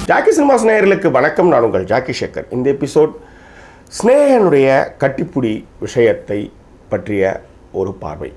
Jackie cinemas நேயர்களுக்கு வணக்கம் நான் உங்கள் ஜாக்கி சேகர் இந்த எபிசோட் ஸ்னேகனுடைய கட்டிப்புடி விஷயத்தை பற்றிய ஒரு பார்வை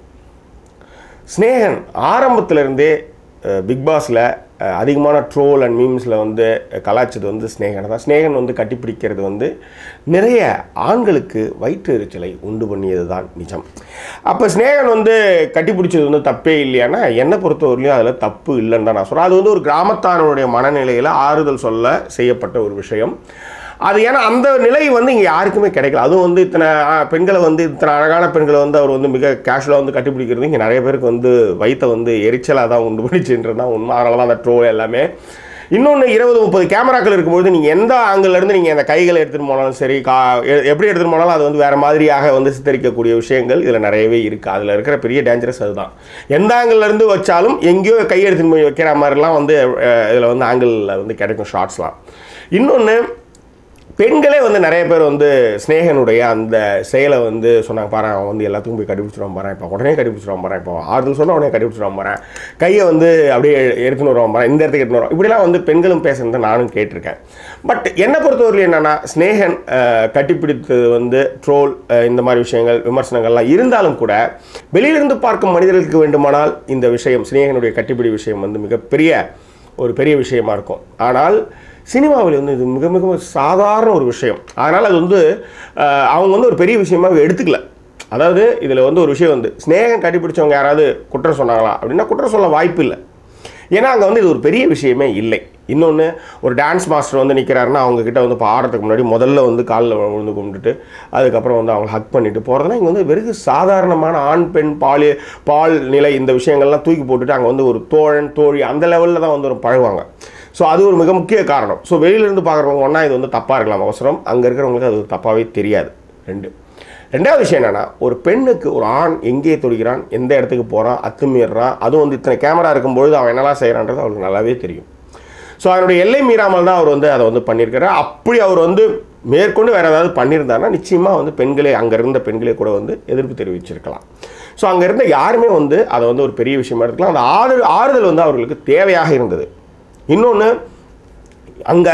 ஸ்னேகன் ஆரம்பத்திலிருந்தே பிக் பாஸில் அதிகமான ட்ரோல் அண்ட் மீம்ஸில் வந்து கலாச்சது வந்து ஸ்னேகனை தான் ஸ்னேகன் வந்து கட்டிப்பிடிக்கிறது வந்து நிறைய ஆண்களுக்கு வயிற்று எரிச்சலை உண்டு பண்ணியது தான் நிஜம் அப்போ ஸ்னேகன் வந்து கட்டிப்பிடிச்சது வந்து தப்பே இல்லையானா என்னை பொறுத்தவரையிலையும் அதில் தப்பு இல்லைன்னு தான் நான் சொல்கிறேன் அது வந்து ஒரு கிராமத்தானுடைய மனநிலையில் ஆறுதல் சொல்ல செய்யப்பட்ட ஒரு விஷயம் அது ஏன்னா அந்த நிலை வந்து இங்கே யாருக்குமே கிடைக்கல அதுவும் வந்து இத்தனை ஆ, பெண்களை வந்து இத்தனை அழகான பெண்களை வந்து அவர் வந்து மிக கேஷுவலாக வந்து கட்டிப்பிடிக்கிறது இங்கே நிறைய பேருக்கு வந்து வயித்தை வந்து எரிச்சலாக தான் உண்டு பண்ணிச்சுன்றது தான் உண்மை அதனால தான் அந்த ட்ரோல் எல்லாமே இன்னொன்று இருபது முப்பது கேமராக்கள் இருக்கும்போது நீங்கள் எந்த angle ல இருந்து நீங்கள் அந்த கைகளை எடுத்துகிட்டு போனாலும் சரி கா எ- எப்படி எடுத்துகிட்டு போனாலும் அது வந்து வேறு மாதிரியாக வந்து சித்தரிக்கக்கூடிய விஷயங்கள் இதில் நிறையவே இருக்குது அதில் இருக்கிற பெரிய டேஞ்சரஸ் அதுதான் எந்த angle ல இருந்து வச்சாலும் எங்கேயோ கை எடுத்துன்னு போய் வைக்கிற மாதிரிலாம் வந்து இதில் வந்து ஆங்கிளில் வந்து கிடைக்கும் ஷார்ட்ஸ்லாம் இன்னொன்று பெண்களே வந்து நிறைய பேர் வந்து ஸ்னேகனுடைய அந்த செயலை வந்து சொன்னாங்க பாரு அவன் வந்து எல்லாத்துக்கும் போய் கண்டுபிடிச்சிருவான் பாரு இப்போ உடனே கண்டுபிடிச்சிருவான் பாரு இப்போ ஆறுதல் சொன்னால் உடனே கண்டுபிடிச்சிருவான் பாரு கையை வந்து அப்படியே எடுத்துன்னு வருவான் பாரு இந்த இடத்துக்கு எடுத்துன்னு வருவான் இப்படிலாம் வந்து பெண்களும் பேசுறதை நானும் கேட்டிருக்கேன் பட் என்னை பொறுத்தவரையில் என்னென்னா ஸ்னேகன் அஹ், கட்டிப்பிடித்தது வந்து ட்ரோல் இந்த மாதிரி விஷயங்கள் விமர்சனங்கள்லாம் இருந்தாலும் கூட வெளியிலிருந்து பார்க்கும் மனிதர்களுக்கு வேண்டுமானால் இந்த விஷயம் ஸ்னேகனுடைய கட்டிப்பிடி விஷயம் வந்து மிகப்பெரிய ஒரு பெரிய விஷயமா இருக்கும் ஆனால் சினிமாவில் வந்து இது மிக மிக சாதாரண ஒரு விஷயம் அதனால் அது வந்து அஹ், அவங்க வந்து ஒரு பெரிய விஷயமாக எடுத்துக்கல அதாவது இதில் வந்து ஒரு விஷயம் வந்து ஸ்னேகம் கட்டிப்பிடிச்சவங்க யாராவது குற்றம் சொன்னாங்களா அப்படின்னா குற்றம் சொல்ல வாய்ப்பு இல்லை ஏன்னா அங்கே வந்து இது ஒரு பெரிய விஷயமே இல்லை இன்னொன்று ஒரு டான்ஸ் மாஸ்டர் வந்து நிற்கிறாருன்னா அவங்க கிட்ட வந்து பாடுறதுக்கு முன்னாடி முதல்ல வந்து காலில் விழுந்து கும்பிட்டுட்டு அதுக்கப்புறம் வந்து அவங்க ஹக் பண்ணிட்டு போகிறதுனா இங்கே வந்து வெறும் சாதாரணமான ஆண் பெண் பால் பால் நிலை இந்த விஷயங்கள்லாம் தூக்கி போட்டுட்டு அங்கே வந்து ஒரு தோழன் தோழி அந்த லெவலில் தான் வந்து ஒரு பழகுவாங்க ஸோ அது ஒரு மிக முக்கிய காரணம் ஸோ வெளியிலேருந்து பார்க்குறவங்க ஒன்றா இது வந்து தப்பாக இருக்கலாம் அவசரம் அங்கே இருக்கிறவங்களுக்கு அது தப்பாகவே தெரியாது ரெண்டு ரெண்டாவது விஷயம் என்னன்னா ஒரு பெண்ணுக்கு ஒரு ஆண் எங்கே தொடுகிறான் எந்த இடத்துக்கு போகிறான் அத்துமீறான் அதுவும் வந்து இத்தனை கேமரா இருக்கும்பொழுது அவன் என்னெல்லாம் செய்கிறான்றது அவருக்கு நல்லாவே தெரியும் ஸோ அதனுடைய எல்லை மீறாமல் தான் அவர் வந்து அதை வந்து பண்ணியிருக்காரு அப்படி அவர் வந்து மேற்கொண்டு வேறு ஏதாவது பண்ணியிருந்தாருன்னா நிச்சயமாக வந்து பெண்களே அங்கே இருந்த பெண்களே கூட வந்து எதிர்ப்பு தெரிவிச்சிருக்கலாம் ஸோ அங்கே இருந்த யாருமே வந்து அதை வந்து ஒரு பெரிய விஷயமா எடுத்துக்கலாம் அந்த ஆறு ஆறுதல் வந்து அவர்களுக்கு தேவையாக இருந்தது இன்னொன்று அங்கே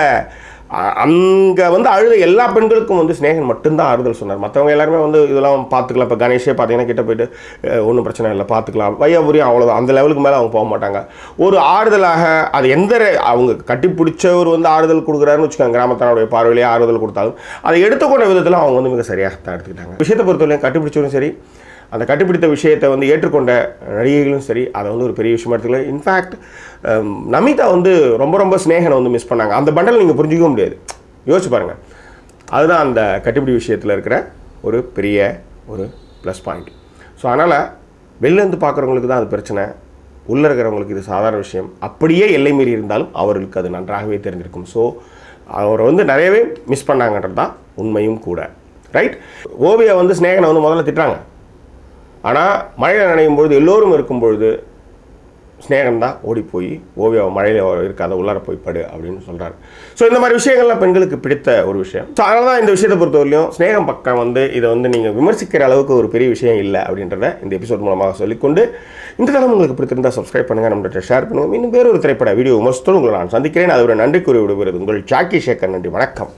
அங்கே வந்து அழுத எல்லா பெண்களுக்கும் வந்து ஸ்னேகன் மட்டும்தான் ஆறுதல் சொன்னார் மற்றவங்க எல்லாருமே வந்து இதெல்லாம் பார்த்துக்கலாம் இப்போ கணேஷே பார்த்தீங்கன்னா கிட்ட போயிட்டு ஒன்றும் பிரச்சனை இல்லை பார்த்துக்கலாம் வையாபுரியும் அவ்வளோதான் அந்த லெவலுக்கு மேலே அவங்க போக மாட்டாங்க ஒரு ஆறுதலாக அது எந்த ரெ- அவங்க கட்டி பிடிச்சவர் வந்து ஆறுதல் கொடுக்குறாருன்னு வச்சுக்கோங்க கிராமத்தானுடைய பார்வையிலேயே ஆறுதல் கொடுத்தாலும் அதை எடுத்துக்கொண்ட விதத்தில் அவங்க வந்து மிக சரியாக தான் எடுத்துக்கிட்டாங்க விஷயத்தை பொறுத்தவரையும் கட்டிப்பிடிச்சவரும் சரி அந்த கட்டிப்பிடித்த விஷயத்தை வந்து ஏற்றுக்கொண்ட நடிகைகளும் சரி அதை வந்து ஒரு பெரிய விஷயமா எடுத்துக்கல இன்ஃபேக்ட் நமிதா வந்து ரொம்ப ரொம்ப ஸ்னேகனை வந்து மிஸ் பண்ணாங்க அந்த பண்டல் நீங்கள் புரிஞ்சிக்க முடியாது யோசிச்சு பாருங்கள் அதுதான் அந்த கட்டிப்பிடி விஷயத்தில் இருக்கிற ஒரு பெரிய ஒரு ப்ளஸ் பாயிண்ட் ஸோ அதனால் வெளிலேருந்து பார்க்குறவங்களுக்கு தான் அது பிரச்சனை உள்ளே இருக்கிறவங்களுக்கு இது சாதாரண விஷயம் அப்படியே எல்லை மீறி இருந்தாலும் அவர்களுக்கு அது நன்றாகவே தெரிஞ்சிருக்கும் ஸோ அவரை வந்து நிறையவே மிஸ் பண்ணாங்கன்றது தான் உண்மையும் கூட ரைட் ஓவியா வந்து ஸ்னேகனை வந்து முதல்ல திட்டுறாங்க ஆனால் மழையில் நனையும் பொழுது எல்லோரும் இருக்கும் பொழுது ஸ்னேகன் தான் ஓடி போய் ஓவியாவை மழையில் இருக்காத உள்ளார போய் படு அப்படின்னு சொல்கிறாரு ஸோ இந்த மாதிரி விஷயங்கள்லாம் பெண்களுக்கு பிடித்த ஒரு விஷயம் ஸோ அதனால தான் இந்த விஷயத்தை பொறுத்தவரையிலும் ஸ்னேகம் பக்கம் வந்து இதை வந்து நீங்கள் விமர்சிக்கிற அளவுக்கு ஒரு பெரிய விஷயம் இல்லை அப்படின்றத இந்த எபிசோட் மூலமாக சொல்லிக்கொண்டு இந்த தளம் உங்களுக்கு பிடித்திருந்தா சப்ஸ்கிரைப் பண்ணுங்கள் நம்மகிட்ட ஷேர் பண்ணுங்கள் இன்னும் வேறொரு திரைப்பட வீடியோ விமர்சத்தோடு உங்களை நான் சந்திக்கிறேன் அது ஒரு நன்றி கூறி விடுகிறது உங்கள் ஜாக்கி சேகர் நன்றி வணக்கம்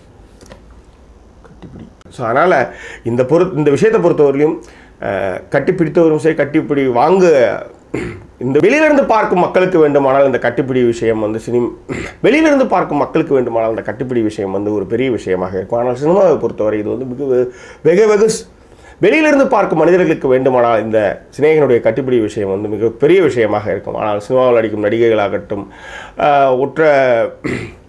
ஸோ அதனால் இந்த பொறு இந்த விஷயத்தை பொறுத்தவரையிலும் அஹ், கட்டிப்பிடித்தவரும் சரி கட்டிப்பிடி வாங்க இந்த வெளியிலிருந்து பார்க்கும் மக்களுக்கு வேண்டுமானால் இந்த கட்டிப்பிடி விஷயம் வந்து சினிம் வெளியிலிருந்து பார்க்கும் மக்களுக்கு வேண்டுமானால் இந்த கட்டிப்பிடி விஷயம் வந்து ஒரு பெரிய விஷயமாக இருக்கும் ஆனால் சினிமாவை பொறுத்தவரை இது வந்து மிக வெ- வெகு வெகு ஸ்- வெளியிலிருந்து பார்க்கும் மனிதர்களுக்கு வேண்டுமானால் இந்த சிநேகனுடைய கட்டிப்பிடி விஷயம் வந்து மிக பெரிய விஷயமாக இருக்கும் ஆனால் சினிமாவில் நடிக்கும் நடிகைகளாகட்டும் ஆஹ், உற்ற